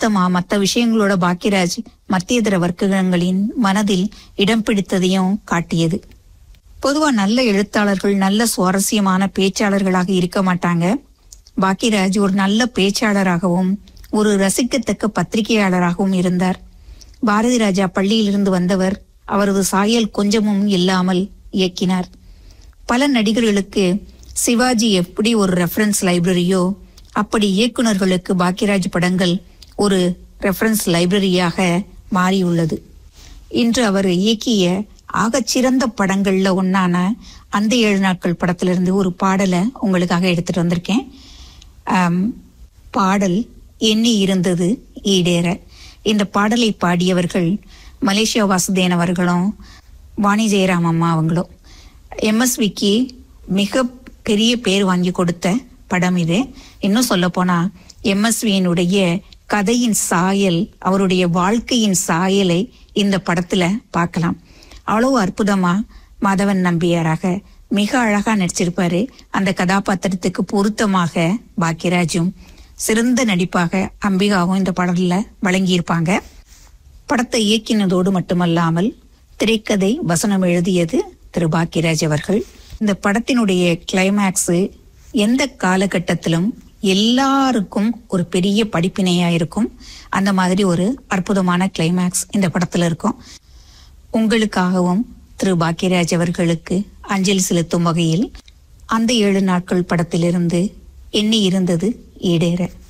மொத்தமா மத்த விஷயங்களோட பாக்கியராஜ் மத்தியதர வர்க்கங்களின் மனதில் இடம் பிடித்ததையும் காட்டியது பொதுவா நல்ல எழுத்தாளர்கள் நல்ல சுவாரஸ்யமான பேச்சாளர்களாக இருக்க மாட்டாங்க பாக்கியராஜ் ஒரு நல்ல பேச்சாளராகவும் ஒரு ரசிக்கத்தக்க பத்திரிகையாளராகவும் இருந்தார் பாரதி ராஜா பள்ளியிலிருந்து வந்தவர் அவரது சாயல் கொஞ்சமும் இல்லாமல் இயக்கினார் பல நடிகர்களுக்கு சிவாஜி எப்படி ஒரு ரெஃபரன்ஸ் லைப்ரரியோ அப்படி இயக்குனர்களுக்கு பாக்கியராஜ் படங்கள் ஒரு ரெஃபரன்ஸ் லைப்ரரியாக மாறியுள்ளது இன்று அவர் இயக்கிய ஆகச்சிறந்த படங்கள்ல ஒன்னான அந்த ஏழு நாட்கள் படத்திலிருந்து ஒரு பாடலை உங்களுக்காக எடுத்துட்டு வந்திருக்கேன் ஆம், பாடல் எண்ணி இருந்தது ஈடேற இந்த பாடலை பாடியவர்கள் மலேசியா வாசுதேவன் அவர்களும் வாணி ஜெயராம் அம்மா அவங்களும் எம்எஸ்விக்கு மிக பெரிய பேர் வாங்கி கொடுத்த படம் இது இன்னும் சொல்ல போனா எம்எஸ்வியினுடைய கதையின் சாயல் அவருடைய வாழ்க்கையின் சாயலை இந்த படத்துல பார்க்கலாம் அவ்வளவு அற்புதமா மாதவன் நம்பியாராக மிக அழகா நடிச்சிருப்பாரு அந்த கதாபாத்திரத்துக்கு பொருத்தமாக பாக்கியராஜும் சிறந்த நடிப்பாக அம்பிகாவும் இந்த படத்துல வழங்கியிருப்பாங்க படத்தை இயக்கினதோடு மட்டுமல்லாமல் திரைக்கதை வசனம் எழுதியது திரு பாக்கியராஜ் அவர்கள் இந்த படத்தினுடைய கிளைமேக்ஸ் எந்த காலகட்டத்திலும் எல்லாருக்கும் ஒரு பெரிய படிப்பினையா இருக்கும் அந்த மாதிரி ஒரு அற்புதமான கிளைமேக்ஸ் இந்த படத்துல இருக்கும் உங்களுக்காகவும் திரு பாக்கியராஜ் அவர்களுக்கு அஞ்சலி செலுத்தும் வகையில் அந்த ஏழு நாட்கள் படத்திலிருந்து எண்ணி இருந்தது ஈடேற